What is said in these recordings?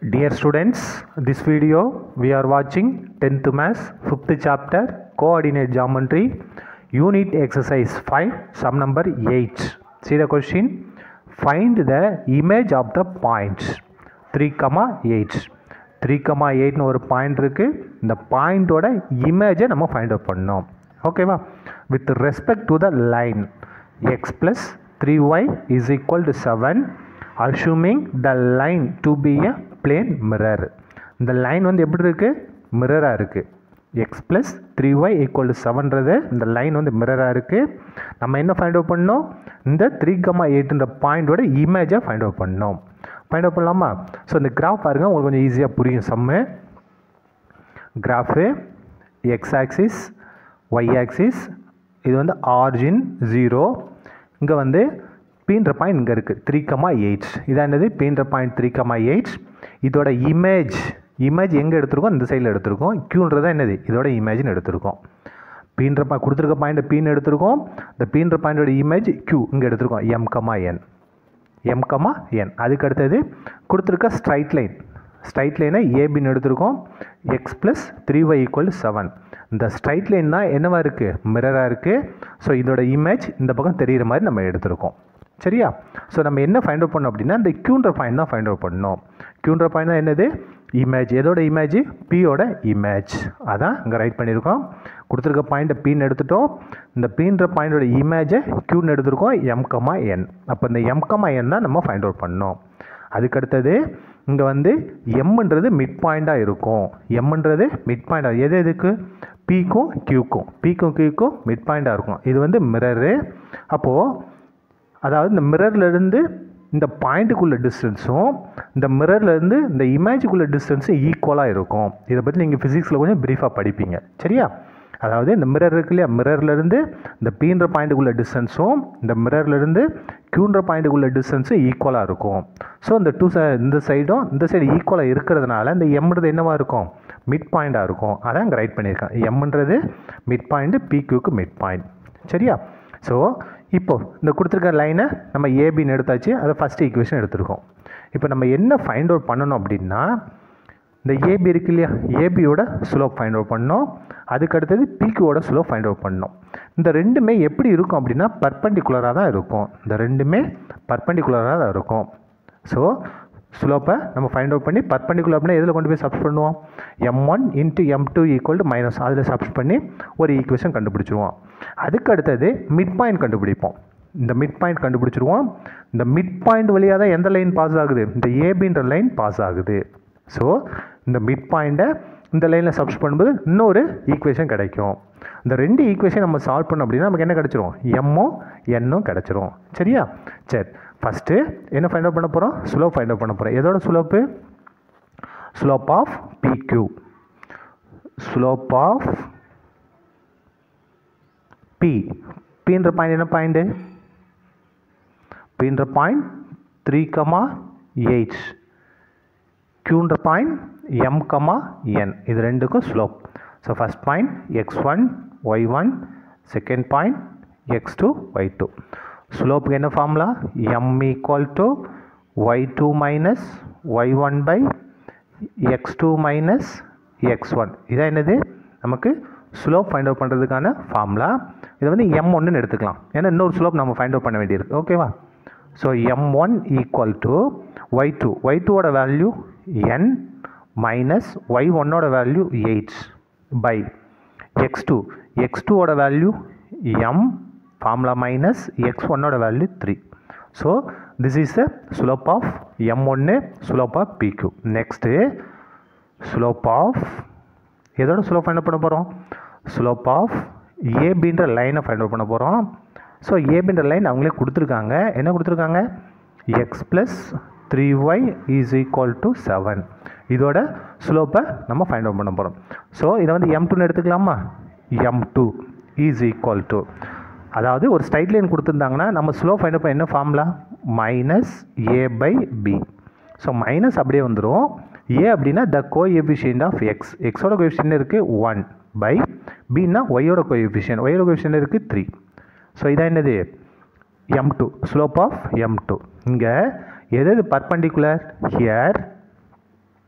Dear students, this video we are watching 10th Maths 5th chapter Coordinate Geometry Unit Exercise 5 sum number 8. See the question? Find the image of the points 3, 8. 3, 8னு ஒரு point இருக்கு இந்த பாயிண்டோட இமேஜை நம்ம find out பண்ணோம் ஓகேவா with respect to the line x plus three Y is equal to seven assuming the line to be a plane mirror இந்த line வந்து எப்படி இருக்குது மிரராக இருக்குது x plus three y equal to செவன்றது இந்த லைன் வந்து மிரராக இருக்குது நம்ம என்ன ஃபைண்ட் அவுட் பண்ணோம் இந்த த்ரீ கமா எயிட்ன்ற பாயிண்டோட இமேஜை ஃபைண்ட் அவுட் பண்ணோம் ஃபைண்ட் அவுட் பண்ணலாமா ஸோ இந்த கிராஃப் பாருங்கள் உங்களுக்கு கொஞ்சம் ஈஸியாக புரியும் சம்மு graph x axis y axis இது வந்து ஆர்ஜின் ஜீரோ இங்கே வந்து பீன்ற பாயிண்ட் இங்கே இருக்குது த்ரீ கமா எயிட் இதான் என்னது பீன்ற பாயிண்ட் த்ரீ கமா எயிட் இதோட இமேஜ் இமேஜ் எங்கே எடுத்திருக்கோம் இந்த சைடில் எடுத்திருக்கோம் க்யூன்றது என்னது இதோட இமேஜ்னு எடுத்திருக்கோம் பீன்ற பாயிண்ட் கொடுத்துருக்க பாயிண்ட் பீன்னு எடுத்திருக்கோம் இந்த பீன்ற பாயிண்டோட இமேஜ் க்யூ இங்கே எடுத்திருக்கோம் M comma N M comma N அதுக்கு அடுத்தது கொடுத்துருக்க ஸ்ட்ரைட் லைன் ஸ்ட்ரைட் லைனை ஏபின்னு எடுத்திருக்கோம் x plus three y equal seven இந்த ஸ்ட்ரைட் லைன் தான் என்னவா இருக்குது மிரராக இருக்குது ஸோ இதோட இமேஜ் இந்த பக்கம் தெரிகிற மாதிரி நம்ம எடுத்திருக்கோம் சரியா ஸோ நம்ம என்ன ஃபைண்ட் அவுட் பண்ணோம் அப்படின்னா இந்த க்யூன்ற பாயிண்ட் தான் ஃபைண்ட் அவுட் பண்ணோம் க்யூன்ற பாயிண்ட் தான் என்னது இமேஜ் எதோட இமேஜ் பியோட இமேஜ் அதான் இங்கே ரைட் பண்ணியிருக்கோம் கொடுத்துருக்க பாயிண்ட்டை பின்னு எடுத்துட்டோம் இந்த பீன்ற பாயிண்டோட இமேஜை க்யூன்னு எடுத்திருக்கோம் எம் கமா என் அப்போ இந்த எம் கமா என் தான் நம்ம ஃபைண்ட் அவுட் பண்ணோம் அதுக்கடுத்தது இங்கே வந்து எம்ன்றது மிட் பாயிண்ட்டாக இருக்கும் எம்ன்றது மிட் பாயிண்டாக எது எதுக்கு பீக்கும் கியூக்கும் பீக்கும் கியூக்கும் மிட் பாயிண்ட்டாக இருக்கும் இது வந்து மிரரு அப்போது அதாவது இந்த மிரர்லேருந்து இந்த பாயிண்ட்டுக்குள்ள டிஸ்டன்ஸும் இந்த மிரர்லேருந்து இந்த இமேஜுக்குள்ள டிஸ்டன்ஸும் ஈக்குவலாக இருக்கும் இதை பற்றி நீங்கள் ஃபிசிக்ஸில் கொஞ்சம் ப்ரீஃபாக படிப்பீங்க சரியா அதாவது இந்த மிரர் இருக்கு இல்லையா மிரர்லேருந்து இந்த பீன்ற பாயிண்ட்டுக்குள்ள டிஸ்டன்ஸும் இந்த மிரர்லேருந்து க்யூன்ற பாயிண்ட்டுக்குள்ள டிஸ்டன்ஸும் ஈக்குவலாக இருக்கும் ஸோ இந்த டூ சை இந்த சைடும் இந்த சைடு ஈக்குவலாக இருக்கிறதுனால இந்த எம்ன்றது என்னவாக இருக்கும் மிட் பாயிண்ட்டாக இருக்கும் அதான் இங்கே ரைட் பண்ணியிருக்கேன் எம்ன்றது மிட் பாயிண்ட்டு பிக்யூக்கு மிட் பாயிண்ட் சரியா ஸோ இப்போது இந்த கொடுத்துருக்க லைனை நம்ம ஏபின்னு எடுத்தாச்சு அதை ஃபஸ்ட் ஈக்குவேஷன் எடுத்திருக்கோம் இப்போ நம்ம என்ன ஃபைண்ட் அவுட் பண்ணணும் அப்படின்னா இந்த ஏபி இருக்கு இல்லையா ஏபியோட ஸ்லோப் ஃபைண்ட் அவுட் பண்ணோம் அதுக்கு அடுத்தது பிக்யூவோட ஸ்லோப் ஃபைண்ட் அவுட் பண்ணோம் இந்த ரெண்டுமே எப்படி இருக்கும் அப்படின்னா பர்பண்டிகுலராக தான் இருக்கும் இந்த ரெண்டுமே பர்பண்டிகுலராக தான் இருக்கும் ஸோ ஸ்லோப்பை நம்ம ஃபைண்ட் அவுட் பண்ணி பர்பண்டிகுலர் அப்படின்னா எதில் கொண்டு போய் சப்ஸ் பண்ணுவோம் M one into M two equal to minus அதில் சப்ஸ் பண்ணி ஒரு ஈக்குவேஷன் கண்டுபிடிச்சிருவோம் அதுக்கு அடுத்தது மிட் பாயிண்ட் கண்டுபிடிப்போம் இந்த மிட் பாயிண்ட் கண்டுபிடிச்சிருவோம் இந்த மிட் பாயிண்ட் வழியாக தான் எந்த லைன் பாஸ் ஆகுது இந்த ஏபின்ற லைன் பாஸ் ஆகுது ஸோ இந்த மிட் பாயிண்ட்டை இந்த லைனில் சப்ஸ் பண்ணும்போது இன்னொரு ஈக்குவேஷன் கிடைக்கும் இந்த ரெண்டு ஈக்குவேஷன் நம்ம சால்வ் பண்ணோம் அப்படின்னா நமக்கு என்ன கிடச்சிரும் எம்மும் என்னும் கிடச்சிரும் சரியா சரி ஃபஸ்ட்டு என்ன ஃபைண்ட் அவுட் பண்ண போகிறோம் ஸ்லோப் ஃபைண்ட் அவுட் பண்ண போகிறோம் எதோட slope slope of PQ slope of P பின்ற பாயிண்ட் என்ன பாயிண்ட்டு பின்ற பாயிண்ட் த்ரீ கமா எயிட் க்யூன்ற பாயிண்ட் எம் கமா என் இது ரெண்டுக்கும் slope so first point x one y one second point x two y two ஸ்லோப்புக்கு என்ன formula M equal to y two minus y one by x two minus x one இதான் என்னது நமக்கு slope find out பண்ணுறதுக்கான formula இதை வந்து M ஒன்றுன்னு எடுத்துக்கலாம் ஏன்னா இன்னொரு ஸ்லோப் நம்ம ஃபைண்ட் அவுட் பண்ண வேண்டியிருக்கு ஓகேவா so M one equal to y two y டூவோட வேல்யூ என் மைனஸ் ஒய் ஒன்னோட value eight by x two x டூவோட value M formula minus x ஒன்னோட value three so this is the slope of M ஒன்று slope of PQ next slope of எதோட slope find பண்ண போகிறோம் slope of ஏபின்ற லைனை find out பண்ண போகிறோம் so ஏபின்ற line அவங்களே கொடுத்துருக்காங்க என்ன கொடுத்துருக்காங்க x plus three Y is equal to seven இதோட ஸ்லோப்பை நம்ம ஃபைண்ட் அவுட் பண்ண போகிறோம் ஸோ இதை வந்து எம் டூன்னு எடுத்துக்கலாமா M two is equal to அதாவது ஒரு ஸ்ட்ரைட் லைன் கொடுத்துருந்தாங்கன்னா நம்ம ஸ்லோ ஃபைண்ட் அவுட் என்ன formula minus A by B so minus அப்படியே வந்துடும் ஏ அப்படின்னா the coefficient of x எக்ஸோட கோஎஃபிஷியன்ட் இருக்குது ஒன் பை பின்னா ஒய்யோட கோஎஃபிஷியன்ட் ஒய்யோட கோஎஃபிஷியன்ட் இருக்குது த்ரீ ஸோ இதான் என்னது M two slope of M two இங்கே எது எது பர்பண்டிகுலர் ஹியர்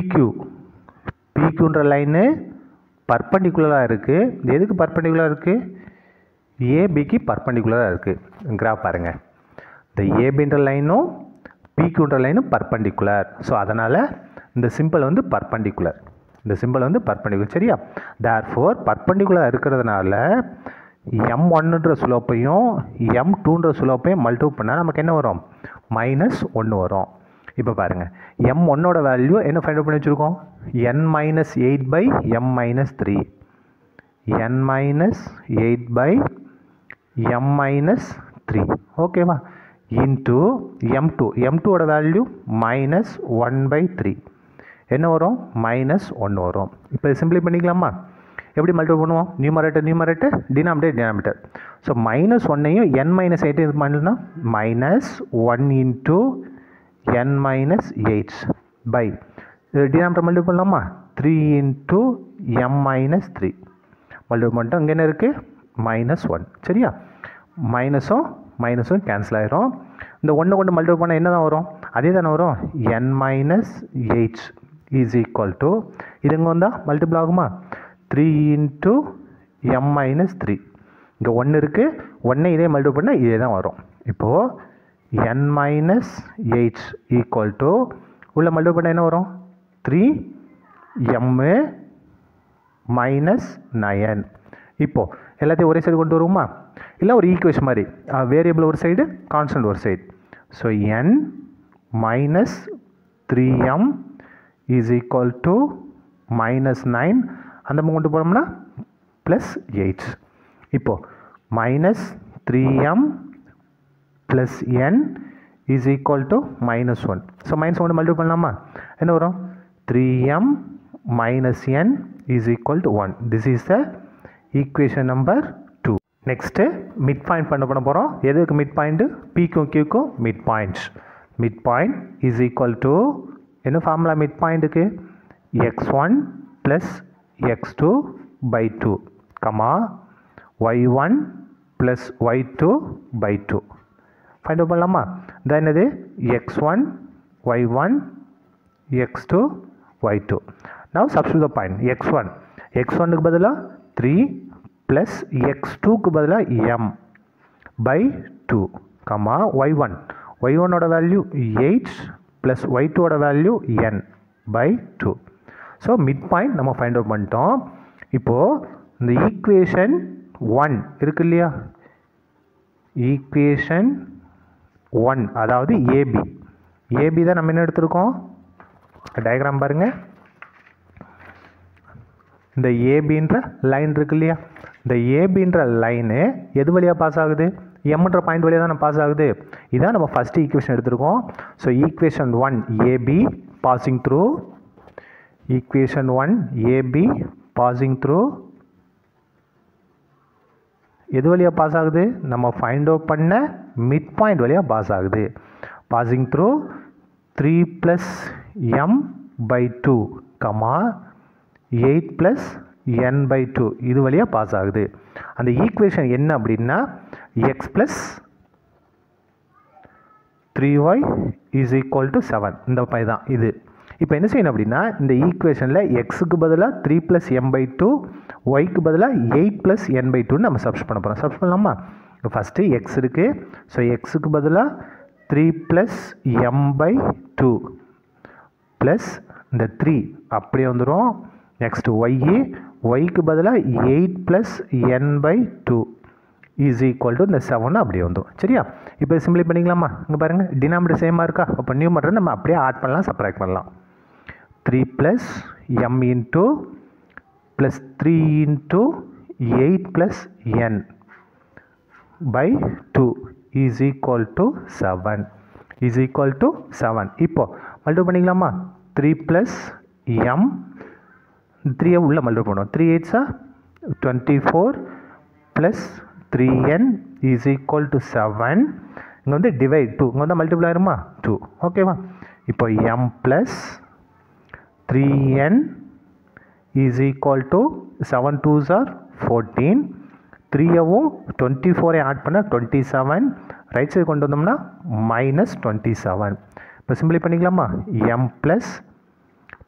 பிக்யூ பிக்யூன்ற லைனு பர்பண்டிகுலராக இருக்குது இது எதுக்கு பர்பண்டிகுலராக இருக்குது ஏபிக்கு பர்பண்டிகுலராக இருக்குது கிராஃப் பாருங்கள் இந்த ஏபின்ற லைனும் பிக்யூன்ற லைனும் பர்பண்டிகுலர் ஸோ அதனால் இந்த சிம்பிள் வந்து பர்பண்டிகுலர் இந்த சிம்பிள் வந்து பர்பண்டிகுலர் சரியா தேர் ஃபோர் பர்பண்டிகுலர் இருக்கிறதுனால எம் ஒன்னுன்ற சுலோப்பையும் எம் டூன்ற சுலோப்பையும் மல்டிபிள் பண்ணால் நமக்கு என்ன வரும் மைனஸ் ஒன்று வரும் இப்போ பாருங்கள் எம் ஒன்னோட வேல்யூ என்ன ஃபைண்ட் அவுட் பண்ணி வச்சுருக்கோம் N minus eight by M minus three N minus eight by M minus three ஓகேவா இன்ட்டு எம் டூ எம் டூவோட value minus one by three என்ன வரும் மைனஸ் ஒன்று வரும் இப்போ சிம்பிளை பண்ணிக்கலாமா எப்படி மல்டிபிள் பண்ணுவோம் numerator numerator denominator denominator so minus ஒன்னையும் என் மைனஸ் எயிட் இது பண்ணலாம் minus one into N minus eight by denominator multiple பண்ணலாமா three into M minus three multiple பண்ணிட்டோம் இங்கே என்ன இருக்குது மைனஸ் ஒன் சரியா மைனஸும் மைனஸும் கேன்சல் ஆயிரும் இந்த ஒன்று கொண்டு மல்டிபிள் பண்ணால் என்ன தான் வரும் அதே தானே வரும் N minus eight is equal to இது இங்கே வந்தால் மல்டிபிள் ஆகுமா three into M minus three இங்கே ஒன்று இருக்குது ஒன்றை இதே மல்டிபிள் பண்ணால் இதே தான் வரும் இப்போது N minus eight equal to உள்ள மல்டிபிள் பண்ணால் என்ன வரும் த்ரீ எம்மு மைனஸ் நயன் இப்போது எல்லாத்தையும் ஒரே சைடு கொண்டு வருவோமா இல்லை ஒரு ஈக்குவேஷன் மாதிரி வேரியபிள் ஒரு சைடு கான்ஸ்டன்ட் ஒரு side so N minus three M is equal to minus nine அந்த பக்கம் கொண்டு போனோம்னா ப்ளஸ் எயிட் இப்போது minus three M plus N is equal to minus one so minus ஒன்று மல்டிபிள் பண்ணலாமா என்ன வரும் three M minus N is equal to one this is the equation number two next mid point பண்ண பண்ண போகிறோம் எதுக்கு mid point பிக்கும் கியூக்கும் mid points mid point is equal to என்ன ஃபார்முலா மிட் பாயிண்ட்டுக்கு x one plus x two by two comma y one plus y two by two find out பண்ணலாமா இதான் என்னது x one y one x two y two now substitute the point x one x ஒன்னுக்கு பதிலாக three plus x டூக்கு பதிலாக M by two comma y one y ஒன்னோட value eight plus y டூவோட value N by two so mid point நம்ம find out பண்ணிட்டோம் இப்போது இந்த ஈக்குவேஷன் ஒன் இருக்கு இல்லையா ஈக்குவேஷன் ஒன் அதாவது ஏபி ஏபி தான் நம்ம என்ன எடுத்திருக்கோம் டயக்ராம் பாருங்கள் இந்த ஏபின்ற லைன் இருக்கு இல்லையா இந்த ஏபின்ற லைனு எது வழியாக பாஸ் ஆகுது எம்ன்ற பாயிண்ட் வழியாக தான் பாஸ் ஆகுது இதான் நம்ம ஃபஸ்ட்டு ஈக்குவேஷன் எடுத்திருக்கோம் so equation one AB passing through equation one AB passing through எது வழியாக பாஸ் ஆகுது நம்ம ஃபைண்ட் அவுட் பண்ண மிட் பாயிண்ட் வழியாக பாஸ் ஆகுது passing through three plus M by two comma eight plus N by two இது வழியாக பாஸ் ஆகுது அந்த ஈக்குவேஷன் என்ன அப்படின்னா X plus three Y is equal to seven இந்த பை தான் இது இப்போ என்ன செய்யணும் அப்படின்னா இந்த ஈக்குவேஷனில் எக்ஸுக்கு பதிலாக three plus M by two ஒய்க்கு பதிலாக எயிட் ப்ளஸ் என் பை டூன்னு நம்ம சப்ஸ் பண்ண போகிறோம் சப்ஸ் பண்ணலாமா இப்போ ஃபஸ்ட்டு எக்ஸ் இருக்குது ஸோ எக்ஸுக்கு பதிலாக three plus M by two plus இந்த த்ரீ அப்படியே வந்துடும் நெக்ஸ்ட் ஒய்யு ஒய்க்கு பதிலாக eight plus N by two is equal to இந்த செவன் அப்படியே வந்துடும் சரியா இப்போ சிம்பிளை பண்ணிக்கலாமா இங்கே பாருங்கள் டினாமினேட்டர் சேமாக இருக்கா அப்போ நியூ மட்டும் நம்ம அப்படியே ஆட் பண்ணலாம் சப்ராக்ட் பண்ணலாம் three plus M into plus three into eight plus N by two is equal to seven is equal to seven இப்போ மல்டிபிள் பண்ணிக்கலாமா த்ரீ ப்ளஸ் எம் த்ரீயை உள்ளே மல்டிபிள் பண்ணுவோம் த்ரீ எயிட்ஸா twenty four plus three N is equal to seven இங்கே வந்து divide two இங்கே வந்து மல்டிபிள் ஆயிருமா டூ ஓகேவா இப்போ M plus three N is equal to seven twos are fourteen த்ரீயவும் டுவெண்ட்டி ஃபோரை ஆட் பண்ணால் டுவெண்ட்டி செவன் ரைட் சைடு கொண்டு வந்தோம்னா மைனஸ் டுவெண்ட்டி செவன் இப்போ சிம்பிளி பண்ணிக்கலாமா M plus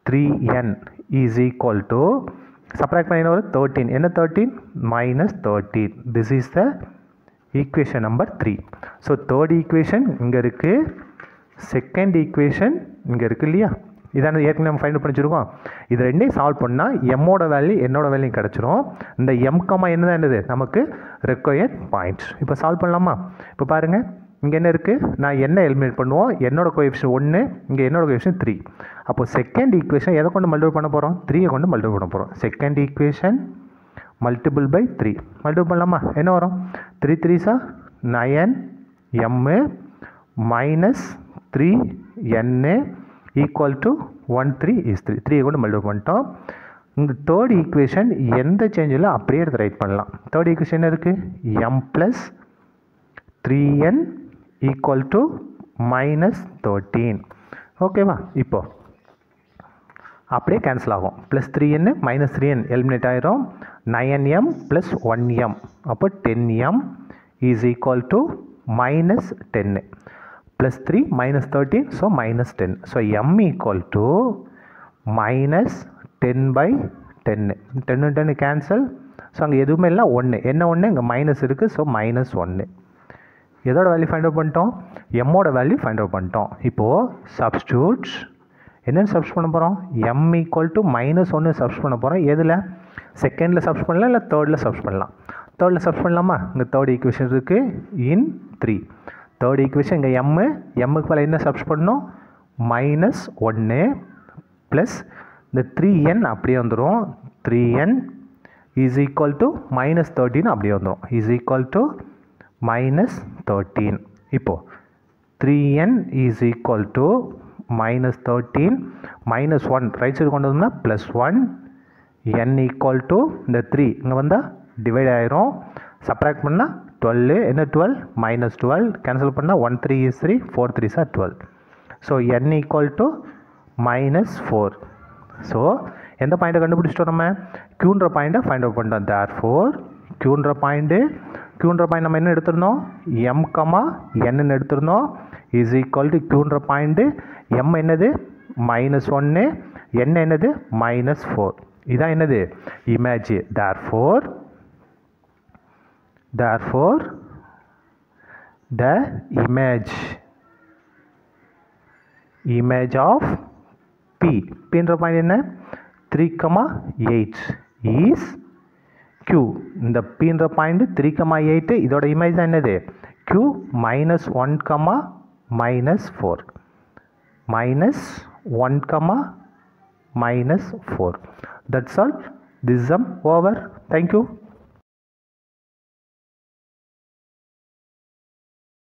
three N is equal to subtract பண்ணின ஒரு தேர்ட்டீன் என்ன thirteen minus thirteen this is the equation number three so third equation இங்கே இருக்குது செகண்ட் ஈக்குவேஷன் இங்கே இருக்குது இல்லையா இதான ஏற்கனவே நம்ம ஃபைண்ட் பண்ணிச்சிருக்கோம் இது ரெண்டையும் சால்வ் பண்ணால் எம்மோட வேல்யூ என்னோட வேல்யூ கிடச்சிரும் இந்த எம் கமா என்ன தான் என்னது நமக்கு ரெக்வயர்ட் பாயிண்ட்ஸ் இப்போ சால்வ் பண்ணலாமா இப்போ பாருங்கள் இங்கே என்ன இருக்குது நான் என்ன எலிமினேட் பண்ணுவோம் என்னோட கோஎஃபிஷன் ஒன்று இங்கே என்னோட கோஎஃபிஷன் த்ரீ அப்போ செகண்ட் ஈக்குவேஷன் எதை கொண்டு மல்டிபிள் பண்ண போகிறோம் த்ரீயை கொண்டு மல்டிபிள் பண்ண போகிறோம் second equation multiple by three multiple பண்ணலாமா என்ன வரும் த்ரீ த்ரீ சார் nine M minus three N equal to one three is three த்ரீயை கொண்டு மல்டிபிள் பண்ணிட்டோம் இந்த தேர்ட் ஈக்குவேஷன் எந்த சேஞ்சில் அப்படியே எடுத்து ரைட் பண்ணலாம் தேர்ட் ஈக்குவேஷன் என்ன இருக்குது M plus three N equal to minus thirteen ஓகேவா இப்போ அப்படியே கேன்சல் ஆகும் plus three N minus three N eliminate ஆயிரும் nine M plus one M அப்போ ten M is equal to minus ten plus three minus thirteen so minus ten so M equal to minus ten by ten ten ten cancel so அங்கே எதுவுமே இல்லை ஒன்று என்ன ஒன்று இங்கே minus இருக்குது so minus ஒன்று எதோட வேல்யூ ஃபைண்ட் அவுட் பண்ணிட்டோம் எம்மோட வேல்யூ ஃபைண்ட் அவுட் பண்ணிட்டோம் இப்போது சப்ஸ்டியூட்ஸ் என்னென்னு சப்ஸ் பண்ண போகிறோம் எம் ஈக்குவல் டு மைனஸ் ஒன்று சப்ஸ் பண்ண போகிறோம் எதில் செகண்டில் சப்ஸ் பண்ணலாம் இல்லை தேர்டில் சப்ஸ் பண்ணலாம் தேர்டில் சப்ஸ் பண்ணலாமா இங்கே தேர்ட் ஈக்குவேஷன் இருக்குது இன் த்ரீ தேர்ட் ஈக்குவேஷன் இங்கே எம்மு எம்முக்கு மேலே என்ன சப்ஸ் பண்ணணும் மைனஸ் ஒன்று ப்ளஸ் இந்த த்ரீ என் அப்படியே வந்துடும் three N is equal to minus thirteen அப்படியே வந்துடும் is equal to minus thirteen இப்போது three N is equal to minus thirteen minus one right side கொண்டு வந்தோம்னா plus one N equal to இந்த three இங்கே வந்தால் டிவைட் ஆயிரும் சப்ராக்ட் பண்ணால் டுவெல் என்ன டுவெல் மைனஸ் டுவெல் கேன்சல் பண்ணால் one three is three four three சார் twelve so N equal to minus four so எந்த பாயிண்ட்டை கண்டுபிடிச்சிட்டோம் நம்ம க்யூன்ற பாயிண்ட்டை ஃபைண்ட் அவுட் பண்ணிட்டோம் தேர் ஃபோர் க்யூன்ற பாயிண்ட்டு க்யூன்ற பாயிண்ட் நம்ம என்ன எடுத்திருந்தோம் எம் கமா என்னன்னு எடுத்திருந்தோம் இஸ் ஈக்குவல் டு க்யூன்ற பாயிண்ட்டு எம் என்னது மைனஸ் ஒன்று என்ன என்னது மைனஸ் ஃபோர் இதான் என்னது image therefore therefore the image image of P பின்ற பாயிண்ட் என்ன three comma eight is q இந்த பின்ற பாயிண்ட் த்ரீ கமா எயிட்டு இதோட இமேஜ் தான் என்னது q minus one comma minus four minus one comma minus four that's all this sum over thank you